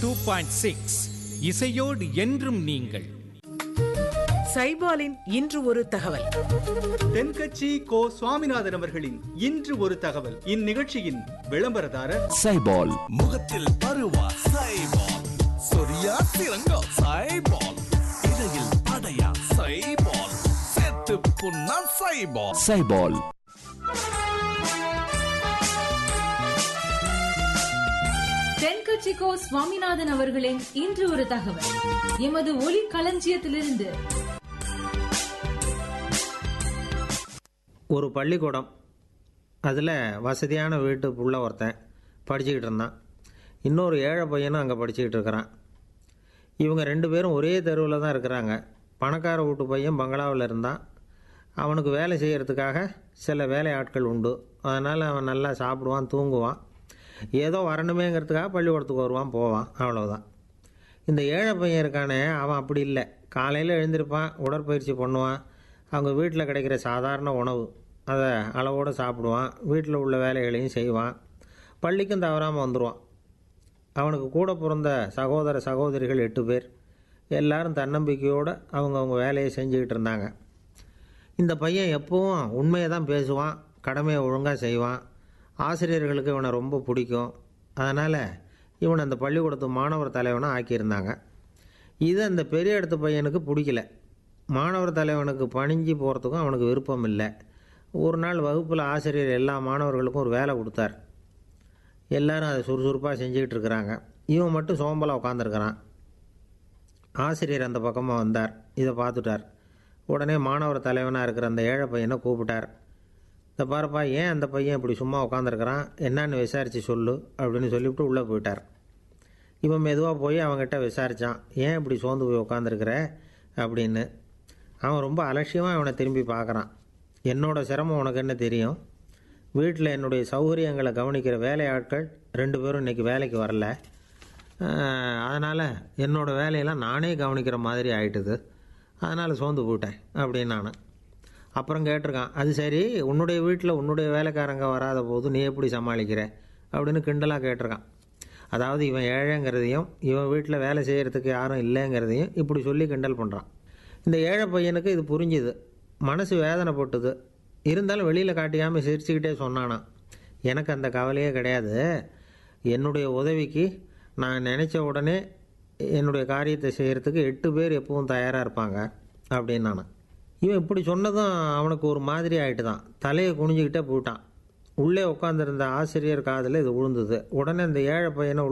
two point six இசையோடு என்றும் நீங்கள் சைபாலின் இன்று ஒரு தகவல் தென்கட்சி கோ சுவாமிநாதன் அவர்களின் இன்று ஒரு தகவல் இந்நிகழ்ச்சியின் விளம்பரதாரர் சைபால் முகத்தில் பருவா சைபால் சொரியா சிறங்கா சைபால் இடையில் அடையா சைபால் செத்து புண்ணா சைபால் சைபால் தென்கட்சிக்கோ சுவாமிநாதன் அவர்களின் இன்று ஒரு தகவல் எமது ஒளி களஞ்சியத்திலிருந்து ஒரு பள்ளிக்கூடம் அதில் வசதியான வீட்டு புள்ள ஒருத்தன் படிச்சுக்கிட்டு இருந்தான் இன்னொரு ஏழை பையனும் அங்கே படிச்சுக்கிட்டு இருக்கிறான் இவங்க ரெண்டு பேரும் ஒரே தெருவில் தான் இருக்கிறாங்க பணக்கார வீட்டு பையன் பங்களாவில் இருந்தான் அவனுக்கு வேலை செய்கிறதுக்காக சில வேலை ஆட்கள் உண்டு அதனால் அவன் நல்லா சாப்பிடுவான் தூங்குவான் ஏதோ வரணுமேங்கிறதுக்காக பள்ளிக்கூடத்துக்கு வருவான் போவான் அவ்வளவுதான் இந்த ஏழை பையன் இருக்கானே அவன் அப்படி இல்லை காலையில் எழுந்திருப்பான் உடற்பயிற்சி பண்ணுவான் அவங்க வீட்டில் கிடைக்கிற சாதாரண உணவு அதை அளவோடு சாப்பிடுவான் வீட்டில் உள்ள வேலைகளையும் செய்வான் பள்ளிக்கும் தவறாமல் வந்துடுவான் அவனுக்கு கூட பிறந்த சகோதர சகோதரிகள் எட்டு பேர் எல்லாரும் தன்னம்பிக்கையோடு அவங்கவுங்க வேலையை செஞ்சுக்கிட்டு இருந்தாங்க இந்த பையன் எப்பவும் உண்மையை தான் பேசுவான் கடமையை ஒழுங்காக செய்வான் ஆசிரியர்களுக்கு இவனை ரொம்ப பிடிக்கும் அதனால் இவனை அந்த பள்ளிக்கூடத்து மாணவர் தலைவனாக ஆக்கியிருந்தாங்க இது அந்த பெரிய இடத்து பையனுக்கு பிடிக்கல மாணவர் தலைவனுக்கு பணிஞ்சு போகிறதுக்கும் அவனுக்கு விருப்பம் இல்லை ஒரு நாள் வகுப்பில் ஆசிரியர் எல்லா மாணவர்களுக்கும் ஒரு வேலை கொடுத்தார் எல்லாரும் அதை சுறுசுறுப்பாக செஞ்சுக்கிட்டு இருக்கிறாங்க இவன் மட்டும் சோம்பலாக உட்காந்துருக்கிறான் ஆசிரியர் அந்த பக்கமாக வந்தார் இதை பார்த்துட்டார் உடனே மாணவர் தலைவனாக இருக்கிற அந்த ஏழை பையனை கூப்பிட்டார் இந்த பாருப்பா ஏன் அந்த பையன் இப்படி சும்மா உட்காந்துருக்கிறான் என்னன்னு விசாரித்து சொல்லு அப்படின்னு சொல்லிவிட்டு உள்ளே போயிட்டார் இவன் மெதுவாக போய் அவங்ககிட்ட விசாரித்தான் ஏன் இப்படி சோர்ந்து போய் உட்காந்துருக்கிற அப்படின்னு அவன் ரொம்ப அலட்சியமாக அவனை திரும்பி பார்க்குறான் என்னோட சிரமம் உனக்கு என்ன தெரியும் வீட்டில் என்னுடைய சௌகரியங்களை கவனிக்கிற வேலையாட்கள் ரெண்டு பேரும் இன்றைக்கி வேலைக்கு வரல அதனால் என்னோடய வேலையெல்லாம் நானே கவனிக்கிற மாதிரி ஆயிட்டுது அதனால் சோர்ந்து போயிட்டேன் அப்படின்னு நான் அப்புறம் கேட்டிருக்கான் அது சரி உன்னுடைய வீட்டில் உன்னுடைய வேலைக்காரங்க வராத போது நீ எப்படி சமாளிக்கிற அப்படின்னு கிண்டலாக கேட்டிருக்கான் அதாவது இவன் ஏழைங்கிறதையும் இவன் வீட்டில் வேலை செய்கிறதுக்கு யாரும் இல்லைங்கிறதையும் இப்படி சொல்லி கிண்டல் பண்ணுறான் இந்த ஏழை பையனுக்கு இது புரிஞ்சுது மனசு வேதனைப்பட்டுது இருந்தாலும் வெளியில் காட்டியாமல் சிரிச்சுக்கிட்டே சொன்னானான் எனக்கு அந்த கவலையே கிடையாது என்னுடைய உதவிக்கு நான் நினச்ச உடனே என்னுடைய காரியத்தை செய்கிறதுக்கு எட்டு பேர் எப்பவும் தயாராக இருப்பாங்க அப்படின்னு நான் இவன் இப்படி சொன்னதும் அவனுக்கு ஒரு மாதிரி ஆகிட்டு தான் தலையை குனிஞ்சிக்கிட்டே போயிட்டான் உள்ளே உட்காந்துருந்த ஆசிரியர் காதில் இது விழுந்தது உடனே இந்த ஏழை பையனை